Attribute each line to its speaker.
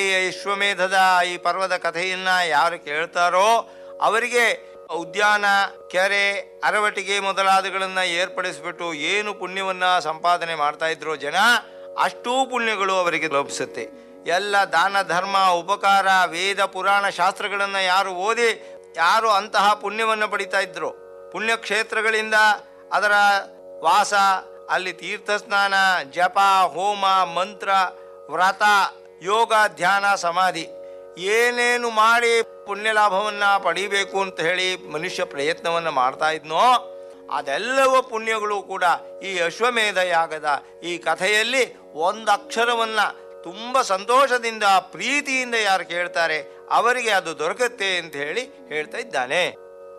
Speaker 1: ಈ ವಿಶ್ವಮೇಧದ ಈ ಪರ್ವದ ಕಥೆಯನ್ನ ಯಾರು ಕೇಳ್ತಾರೋ ಅವರಿಗೆ ಉದ್ಯಾನ ಕೆರೆ ಅರವಟಿಗೆ ಮೊದಲಾದಗಳನ್ನ ಏರ್ಪಡಿಸ್ಬಿಟ್ಟು ಏನು ಪುಣ್ಯವನ್ನ ಸಂಪಾದನೆ ಮಾಡ್ತಾ ಇದ್ರು ಜನ ಅಷ್ಟೂ ಪುಣ್ಯಗಳು ಅವರಿಗೆ ಲಭಿಸುತ್ತೆ ಎಲ್ಲ ದಾನ ಧರ್ಮ ಉಪಕಾರ ವೇದ ಪುರಾಣ ಶಾಸ್ತ್ರಗಳನ್ನ ಯಾರು ಓದಿ ಯಾರು ಅಂತಹ ಪುಣ್ಯವನ್ನು ಪಡಿತಾ ಇದ್ರು ಪುಣ್ಯಕ್ಷೇತ್ರಗಳಿಂದ ಅದರ ವಾಸ ಅಲ್ಲಿ ತೀರ್ಥ ಸ್ನಾನ ಜಪ ಹೋಮ ಮಂತ್ರ ವ್ರತ ಯೋಗ ಧ್ಯಾನ ಸಮಾಧಿ ಏನೇನು ಮಾಡಿ ಪುಣ್ಯ ಲಾಭವನ್ನ ಪಡಿಬೇಕು ಅಂತ ಹೇಳಿ ಮನುಷ್ಯ ಪ್ರಯತ್ನವನ್ನ ಮಾಡ್ತಾ ಇದ್ನೋ ಅದೆಲ್ಲವ ಪುಣ್ಯಗಳು ಕೂಡ ಈ ಅಶ್ವಮೇಧ ಯಾಗದ ಈ ಕಥೆಯಲ್ಲಿ ಒಂದು ಅಕ್ಷರವನ್ನ ತುಂಬ ಸಂತೋಷದಿಂದ ಪ್ರೀತಿಯಿಂದ ಯಾರು ಕೇಳ್ತಾರೆ ಅವರಿಗೆ ಅದು ದೊರಕುತ್ತೆ ಅಂತ ಹೇಳಿ ಹೇಳ್ತಾ ಇದ್ದಾನೆ